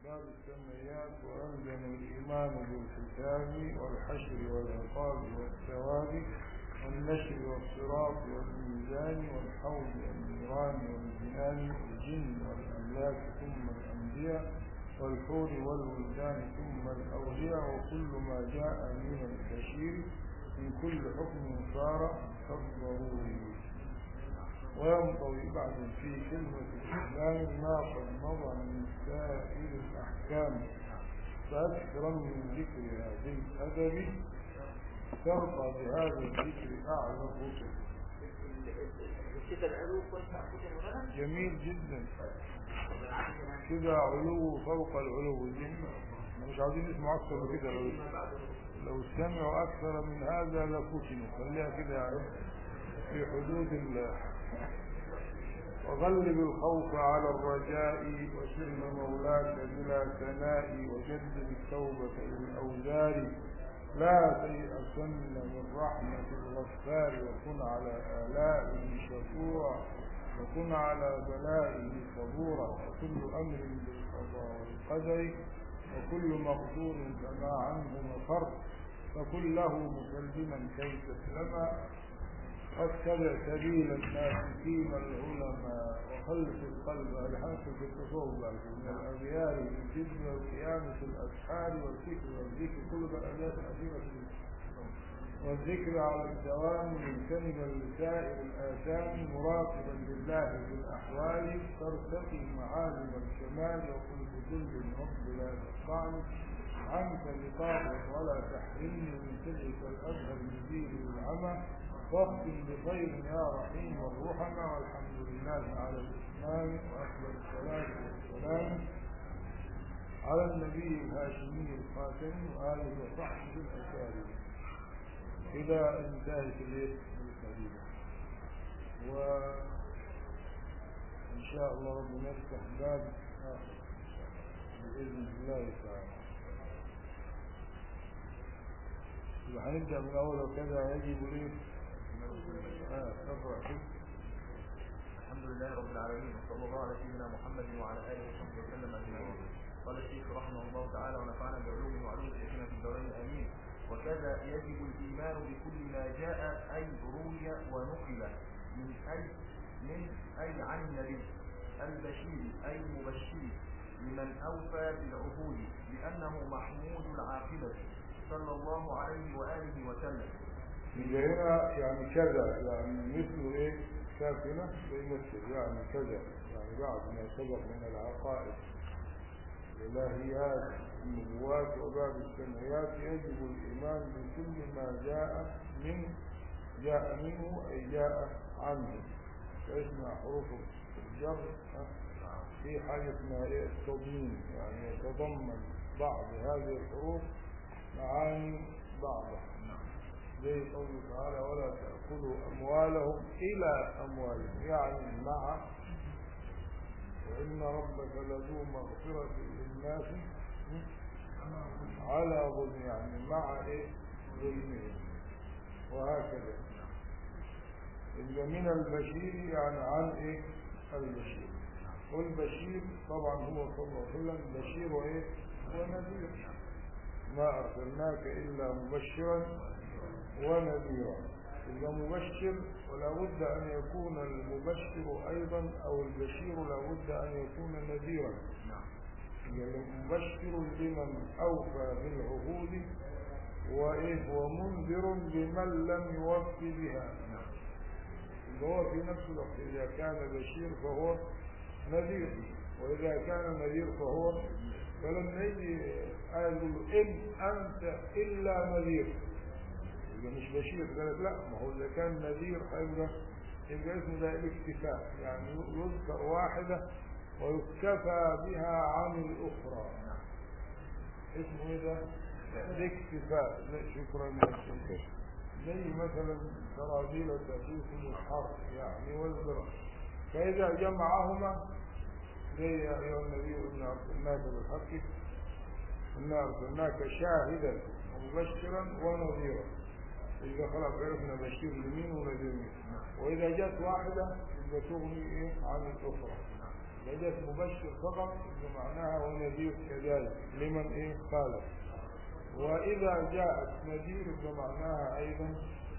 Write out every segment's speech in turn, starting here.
باب السميات وأنزل الإيمان بالكتاب والحشر والعقاب والثواب والنشر والصراط والميزان والحوض والنيران والجنان والجن والأملاك ثم الأنبياء والحور والولدان ثم الأولياء وكل ما جاء من البشير من كل حكم صار كالضروري وينطوي بعد في كلمة الإسلام ما قد مضى من سائر الأحكام فأكثر من ذكر هذه الأدب ترقى بهذا الذكر أعلى الرسل كده العلو كنت أخذ الغنم جميل جدا كده علو فوق العلو دي مش عاوزين نسمع أكثر من كده لو لو سمعوا أكثر من هذا لفتنوا خليها كده يعني في حدود الله وغلب الخوف على الرجاء وسر مولاك بلا ثناء وجدد التوبة للأوزار لا تيأسن من رحمة الغفار وكن على آلائه شكورا وكن على بلائه صبورا وكل أمر بالقضاء والقدر وكل مقدور فما عنه مفر فكن له مسلما كي تسلم واتبع سبيل الناسكين العلماء وخلف القلب الحنس في التصوف من الأغيار بالجد والقيام في الأسحار والفكر والذكر كل ده الآيات الأخيرة والذكر على الدوام مجتنبا لسائر الآثام مراقبا لله في الأحوال ترتقي معالم الكمال وكل كل رب لا تقطعني عنك لقاء ولا تحرمني من سرك الأزهر يزيل العمى واختم بخير يا رحيم الرحمة والحمد لله على الإسلام وأفضل الصلاة والسلام على النبي الهاشمي الخاتم وآله وصحبه الأكارم كده انتهت الليل القريبة وإن شاء الله ربنا يفتح باب آخر بإذن الله تعالى يبقى هنبدأ من أول وكذا يجب ليه آه تقرأ كده الحمد لله رب العالمين وصلى الله على سيدنا محمد وعلى اله وصحبه وسلم اجمعين قال الشيخ رحمه الله تعالى ونفعنا بعلوم وعلوم شيخنا في الدارين امين وكذا يجب الايمان بكل ما جاء اي روي ونقل من اي من اي عن النبي البشير اي مبشر لمن اوفى بالعهود لانه محمود العاقبه صلى الله عليه واله وسلم يبقى هنا يعني كذا يعني مثل ايه ساكنة بيمثل يعني كذا يعني بعد ما سبق من العقائد الإلهيات النبوات وباب السمعيات يجب الإيمان بكل ما جاء من جاء منه أي جاء عنه فاسمع حروف الجر في حاجة اسمها ايه التضمين يعني يتضمن بعض هذه الحروف معاني بعضها زي قوله تعالى ولا تأكلوا أموالهم إلى أموالهم يعني مع وإن ربك لذو مغفرة للناس على ظلم يعني مع إيه ظلمهم وهكذا إذا من البشير يعني عن إيه البشير والبشير طبعا هو صلى الله عليه وسلم بشير وإيه ونذير ما أرسلناك إلا مبشرا ونذيرا إذا مبشر ولا بد أن يكون المبشر أيضا أو البشير لا بد أن يكون نذيرا يعني مبشر لمن أوفى بالعهود وإيه ومنذر بمن لم يوف بها هو في نفس الوقت إذا كان بشير فهو نذير وإذا كان نذير فهو فلما يجي آية يقول إن أنت إلا نذير يبقى مش بشير قالت لا ما هو إذا كان نذير هيبقى يبقى اسمه ده الاكتفاء يعني يذكر واحدة ويكتفى بها عن الأخرى اسمه ايه ده؟ الاكتفاء لا شكرا لك زي مثلا سرابيل تقيكم الحر يعني والبرد فإذا جمعهما زي يا أيها النبي إنا أرسلناك بالحق إنا أرسلناك شاهدا ومبشرا ونذيرا إذا خلاص عرفنا بشير لمين ونذير مين وإذا جت واحدة يبقى تغني إيه عن الأخرى فجت مبشر فقط إن معناها ونذير كذلك لمن إيه خالف وإذا جاءت نذير فمعناها أيضا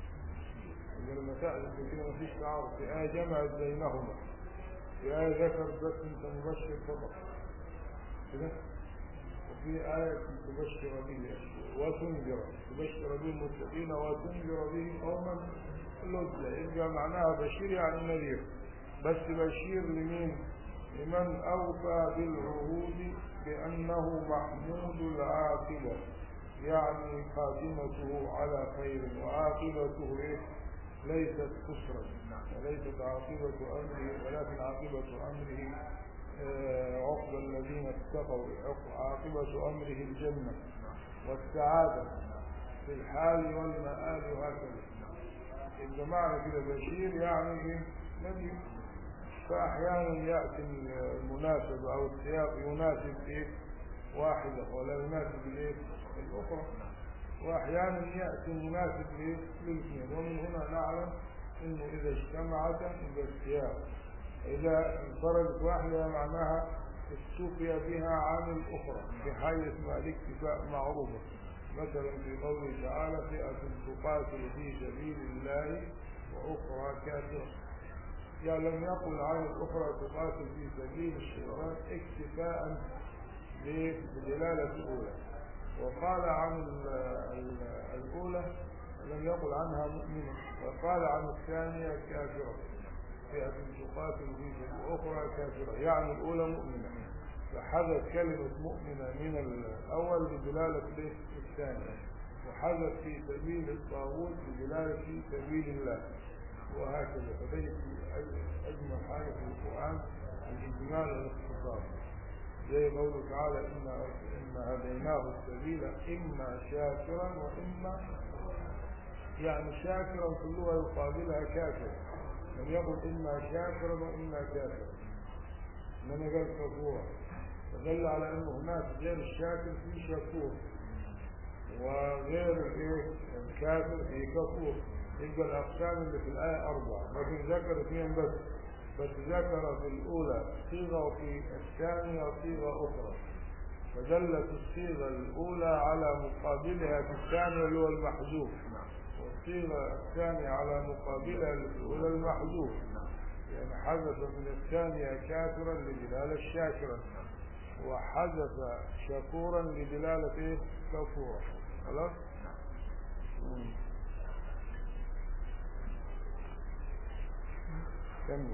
إذا المسائل اللي كده مفيش تعارض في آية جمعت بينهما في آية ذكرت بس أنت مبشر فقط كده وفي آية تبشر به وتنذر تبشر به المتقين وتنذر به قوما لذة يبقى معناها بشير يعني نذير بس بشير لمين؟ لمن أوفى بالعهود بأنه محمود العاقبة يعني خاتمته على خير وعاقبته إيه؟ ليست كسرا وليست عاقبة أمره ولكن عاقبة أمره آه، عقبى الذين اتقوا عق- عاقبة أمره الجنة والسعادة في الحال والمآل وهكذا إذا معنى كده بشير يعني إيه؟ نذير فأحيانا يأتي المناسب أو السياق يناسب إيه؟ واحدة ولا يناسب الإيه؟ الأخرى وأحيانا يأتي المناسب إيه؟ للاثنين ومن هنا نعلم إنه إذا اجتمعت يبقى السياق إذا انفردت واحدة معناها استوفي بها عن الأخرى بحيث ما الاكتفاء معروفة مثلا في قوله تعالى فئة تقاتل في سبيل الله وأخرى كافرة يعني لم يقل عن الأخرى تقاتل في سبيل الشيطان اكتفاء بدلالة الأولى وقال عن ال- ال- الأولى لم يقل عنها مؤمنة وقال عن الثانية كافرة فئة تقاتل في سبيل أخرى كافرة يعني الأولى مؤمنة فحذف كلمة مؤمنة من الأول بدلالة إيه؟ الثانية وحذف في سبيل الطاغوت بدلالة في سبيل الله وهكذا فبيت أجمل حاجة في القرآن الإجمال والاختصار زي قوله تعالى إن إن هديناه السبيل إما شاكرا وإما يعني شاكرا في اللغة يقابلها كافر لم يقل إما شاكرا وإما كافرا إنما قال كفورا فدل على أنه هناك غير الشاكر في شكور وغير الايه الكافر في كفور يبقى الأقسام اللي في الآية أربعة لكن ذكر اثنين بس بس ذكر في الأولى صيغة وفي الثانية صيغة أخرى فدلت الصيغة الأولى على مقابلها في الثانية اللي هو المحذوف والصيغة الثانية على مقابلها اللي في الأولى المحذوف يعني حذف من الثانية كافرا لدلالة الشاكرا وحذف شكورا لدلالة ايه كفورا خلاص مم. كمل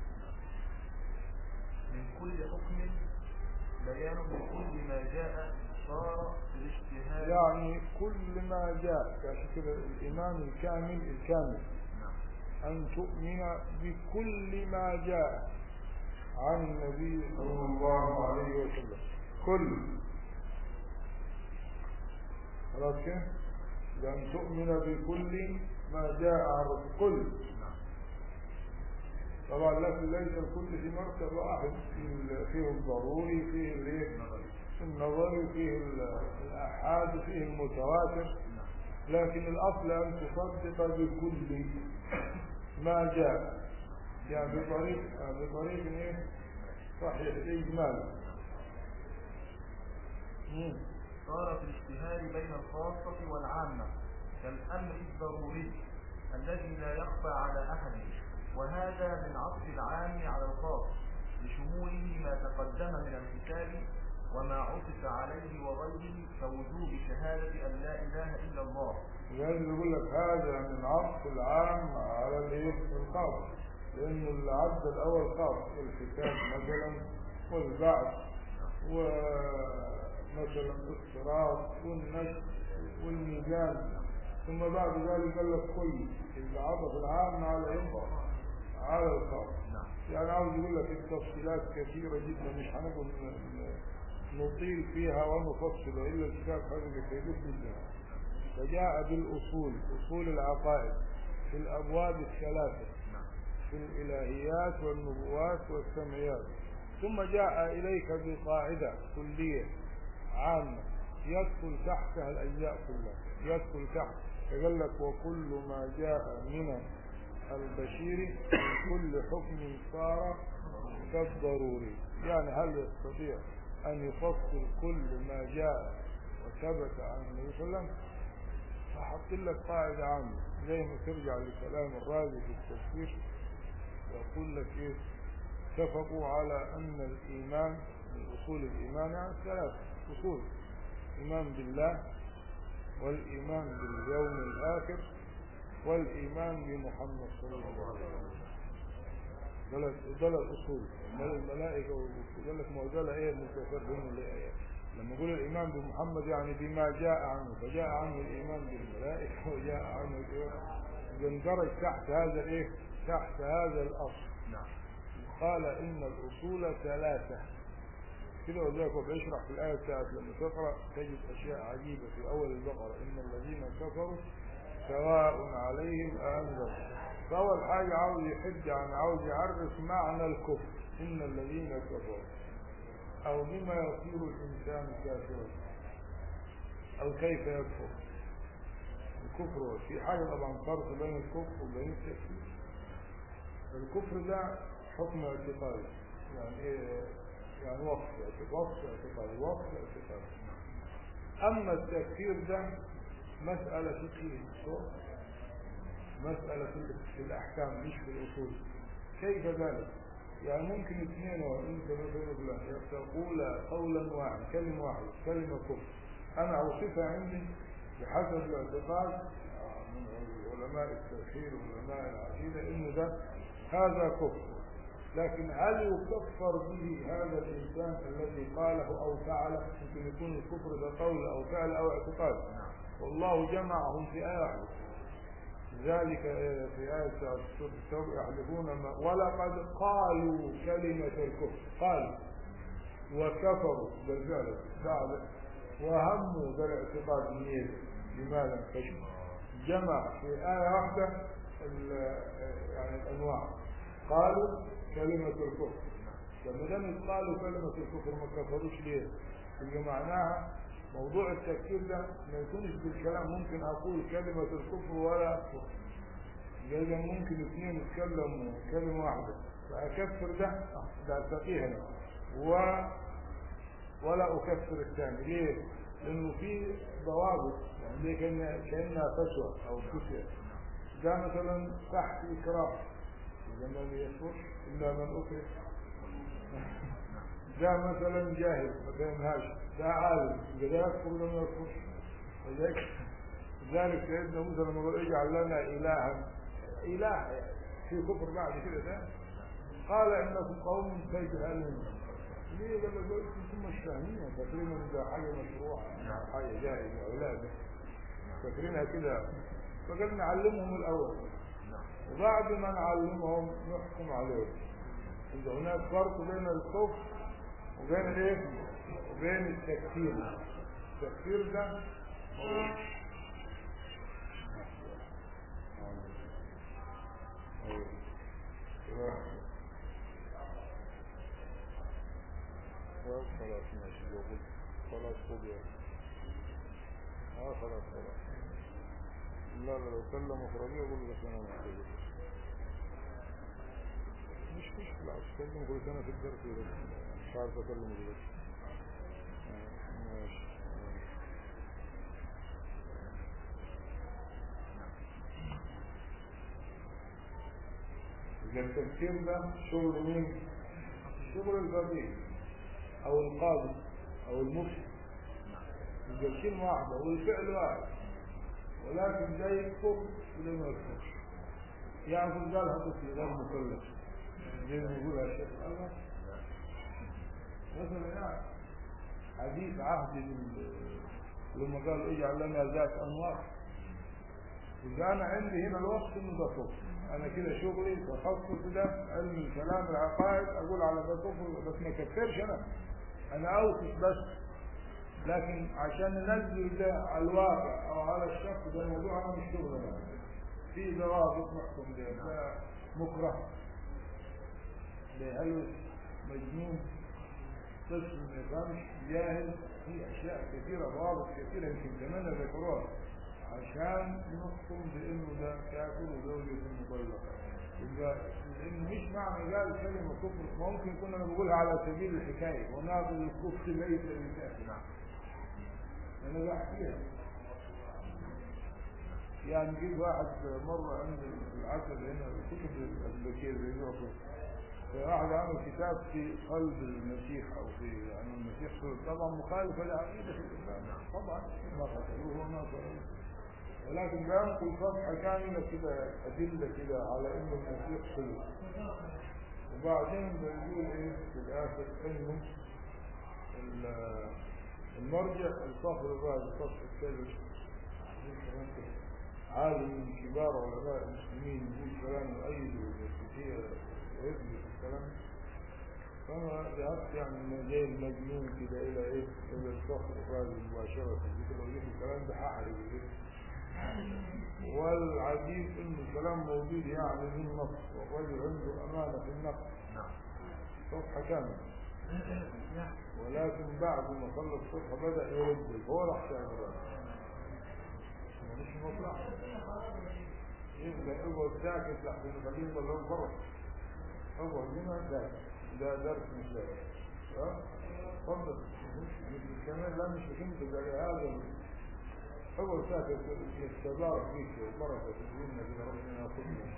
من كل حكم بيان لكل ما جاء صار في الاجتهاد يعني كل ما جاء عشان كده الإيمان الكامل الكامل نعم. أن تؤمن بكل ما جاء عن النبي صلى الله عليه وسلم كل خلاص كده لأن تؤمن بكل ما جاء عن الرسول كل نعم. طبعا لكن ليس الكل في مركز واحد فيه ال- فيه الضروري فيه الايه نظري. النظري فيه ال- الآحاد فيه المتواتر نعم. لكن الأصل أن تصدق بكل ما جاء يعني بطريق بطريق إيه؟ صحيح الإجمال مم. صار في الاجتهاد بين الخاصة والعامة كالأمر الضروري الذي لا يخفى على أحد وهذا من عطف العام على الخاص لشموله ما تقدم من الكتاب وما عطف عليه وغيره كوجوب شهادة أن لا إله إلا الله لازم يقول لك هذا من عطف العام على الايه الخاص لانه العبد الاول خاص الكتاب مثلا والبعث ومثلا الصراط والنشر والميزان ثم بعد ذلك قال لك كل يبقى عطف العام على ايه على الخاص نعم يعني عاوز يقول لك التفصيلات كثيرة جدا مش هنقول ن- ن- نطيل فيها ونفصل إلا الكتاب هذا كثير جدا فجاء بالأصول أصول العقائد في الأبواب الثلاثة نعم في الإلهيات والنبوات والسمعيات ثم جاء إليك بقاعدة كلية عامة يدخل تحتها الأجزاء كلها يدخل تحت فقال لك وكل ما جاء من البشير من كل حكم صار كالضروري يعني هل يستطيع أن يفصل كل ما جاء وثبت عن النبي صلى الله عليه وسلم فحط لك قاعدة عامة زي ما ترجع لكلام الرازي في التفسير يقول لك إيه اتفقوا على أن الإيمان من أصول الإيمان يعني ثلاث أصول إيمان بالله والإيمان باليوم الآخر والإيمان بمحمد صلى الله عليه وسلم دول دول الأصول أمال الملائكة ويقول لك ما هو دول إيه المتفردين اللي إيه لما يقول الإيمان بمحمد يعني بما جاء عنه فجاء عنه الإيمان بالملائكة وجاء عنه الإيه يندرج تحت هذا الإيه تحت هذا الأصل نعم قال إن الأصول ثلاثة كده وذلك هو بيشرح في الآية بتاعت لما تقرأ تجد أشياء عجيبة في أول البقرة إن الذين كفروا سواء عليهم أأنذر فأول حاجة عاوز يحج عن عاوز يعرف معنى الكفر إن الذين كفروا أو بما يصير الإنسان كافرا أو كيف يكفر الكفر في حاجة طبعا فرق بين الكفر وبين التكفير الكفر ده حكم اعتقادي يعني ايه يعني وصف اعتقاد وصف اعتقادي وصف اعتقادي اما التكفير ده مسألة فقهية صح؟ مسألة في في الأحكام مش في الأصول كيف ذلك؟ يعني ممكن اثنين وانت مثلا بالله تقول قولا واحد كلمة واحدة كلمة كفر أنا أوصفها عندي بحسب الاعتقاد آه، من علماء التوحيد وعلماء العقيدة إنه ده هذا كفر لكن هل يكفر به هذا الإنسان الذي قاله أو فعله ممكن يكون الكفر ده قول أو فعل أو اعتقاد والله جمعهم في آية واحدة ذلك في آية سورة التوبة يحلفون ما ولقد قالوا كلمة الكفر قالوا وكفروا بالفعل بعد وهموا بالاعتقاد النية لماذا كشف جمع في آية واحدة ال- يعني الأنواع قالوا كلمة الكفر لما دام قالوا كلمة الكفر ما كفروش ليه؟ يبقى معناها موضوع التفكير ده ما يكونش بالكلام ممكن أقول كلمة الكفر ولا أكفر إذا ممكن اثنين يتكلموا كلمة واحدة فأكفر ده ده ألتقيه هنا و ولا أكفر الثاني ليه؟ لأنه في ضوابط يعني دي كأنها كأنها فسوة أو كسية ده مثلا تحت إكراه إذا ما يكفرش إلا من أكره ده مثلا جاهل ما فهمهاش ده عالم إذا ده يكفر ولا ما يكفرش لذلك لذلك سيدنا موسى لما قال اجعل لنا إلها إله في كفر بعد كده ده قال إنكم قوم تجهلون ليه قال له انتم مش فاهمين فاكرين ان ده حاجه مشروعه حاجه جاهزه اولاد فاكرينها كده فقال نعلمهم الاول وبعد ما نعلمهم نحكم عليهم إذا هناك فرق بين الكفر وبين الايه؟ وبين التكفير التكفير ده هو خلاص خلاص ماشي بقول خلاص خد يا اه خلاص خلاص لا لا لو كلم مفردي اقول لك انا محتاج مش مشكلة اتكلم كل سنة في الدرس بس مش عارف اكلم دلوقتي آه، ماشي إذا التفكير ده شغل مين؟ شغل الفقيه أو القاضي أو المفتي يبقى الكلمة واحدة والفعل واحد ولكن ده يكفر وده ما يكفرش يعني في قالها طفل غير مكلف زي ما يقولها الشيخ الأزهر مثلا يعني حديث عهد لل- لما قال اجعل لنا ذات أنوار إذا أنا عندي هنا الوصف إنه ده كفر أنا كده شغلي تخصص ده علم الكلام العقائد أقول على ده كفر بس ما كفرش أنا أنا أوصف بس لكن عشان ننزل ده على الواقع أو على الشخص ده الموضوع أنا مش شغل أنا في ضوابط نحكم ده ده مكره ده هلوس مجنون طفل ما يفهمش جاهل في أشياء كثيرة ضوابط كثيرة يمكن كمان ذكروها عشان نحكم بانه ده كافر وزوجة مطلقة يبقى لأن مش معنى قال كلمة كفر ممكن يكون أنا بقولها على سبيل الحكاية وناقض الكفر ليس لله نعم أنا بحكيها يعني جيت واحد مرة عند العسل هنا كتب الأبلكية زي ما قلت فواحد عمل كتاب في قلب المسيح أو في يعني المسيح صلى- طبعا مخالفة لعقيدة الإسلام طبعا ما قتلوه وما قتلوه ولكن بينقل صفحة كاملة كده أدلة كده على إن المسيح صلب وبعدين بيقول إيه في الآخر إنه ال- المرجع الصفر الرابع الصفحة الثالث عالم من كبار علماء المسلمين يقول كلام يؤيد المسيحية ويثبت الكلام فأنا ذهبت يعني من جاي المجنون كده إلى إيه إلى الصخر الرابع مباشرة كده لو جيت الكلام ده هحرق كده والعجيب إن الكلام موجود يعني من النص والرجل عنده أمانة في النقل نعم صفحة كاملة ولكن بعد ما خلص الصفحة بدأ يرد هو راح تعمل مش مصلحة يبقى اقعد ساكت لحظة خليه يطلعوك بره اقعد هنا ساكت ده درس مش درس ها؟ اتفضل مش كمان لا مش فهمت ده هذا اقعد ساكت يستبارك فيك البركة تدينا كده ربنا ياخذنا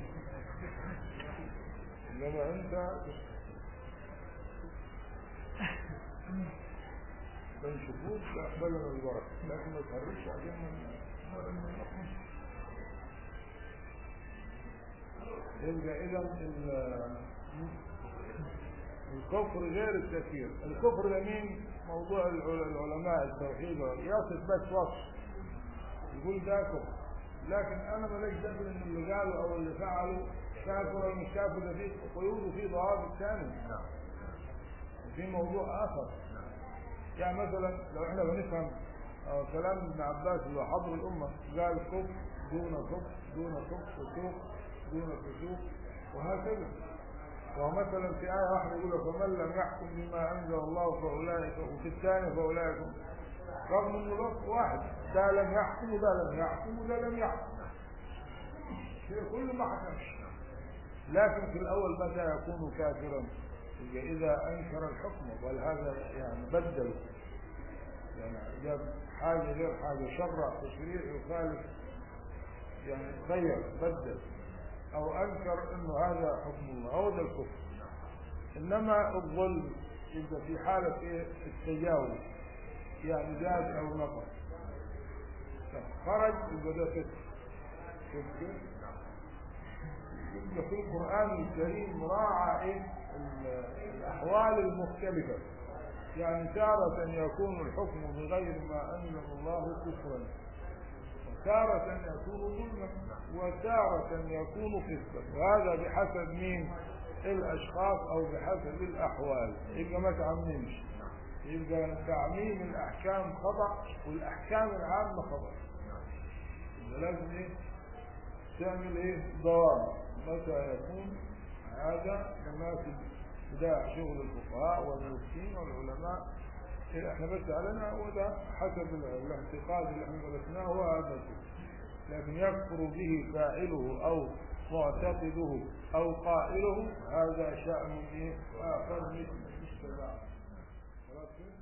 انما انت بنشوفوك تقبلنا البركة لكن ما تهربش عشان يبقى اذا ال- الكفر غير التكفير الكفر ده مين موضوع الع- العلماء التوحيد يصف بس وصف يقول ده كفر لكن انا ماليش دخل ان اللي قالوا او اللي فعلوا كافر ولا مش كافر ده فيه قيود وفيه ضوابط ثانيه نعم في موضوع اخر يعني مثلا لو احنا بنفهم آه، كلام ابن عباس اللي هو حضر الامه قال كفر دون كفر دون كفر فسوق دون فسوق وهكذا ومثلا في آية واحدة يقول فمن لم يحكم بما أنزل الله فأولئك وفي الثانية فأولئك هم- رغم أنه لفظ واحد ده لم يحكم وده لم يحكم وده لم يحكم شيء كله ما حكمش لكن في الأول متى يكون كافرا يبقى إذا أنكر الحكم بل هذا يعني بدل يعني جاب حاجة غير حاجة شرع تشريع يخالف يعني غير بدل أو أنكر إنه هذا حكم الله هو ده الكفر إنما الظلم يبقى في حالة إيه التجاوز يعني زاد أو نقص خرج يبقى ده كفر شوف كيف؟ يبقى في القرآن الكريم راعى إيه ال- الأحوال المختلفة يعني تارة يكون الحكم بغير ما أنزل الله كفرا وتارة يكون ظلما وتارة يكون فسقا وهذا بحسب مين الأشخاص أو بحسب الأحوال يبقى ما تعممش يبقى تعميم الأحكام خطأ والأحكام العامة خطأ يبقى لازم إيه تعمل إيه ضوابط متى يكون هذا مناسب ده شغل الفقهاء والمفتين والعلماء إيه احنا بس علينا وده حسب ال- الاعتقاد اللي احنا درسناه هو هذا الشيء. لكن يكفر به فاعله او معتقده او قائله هذا شأن ايه اخر مش مش تبع خلاص كده؟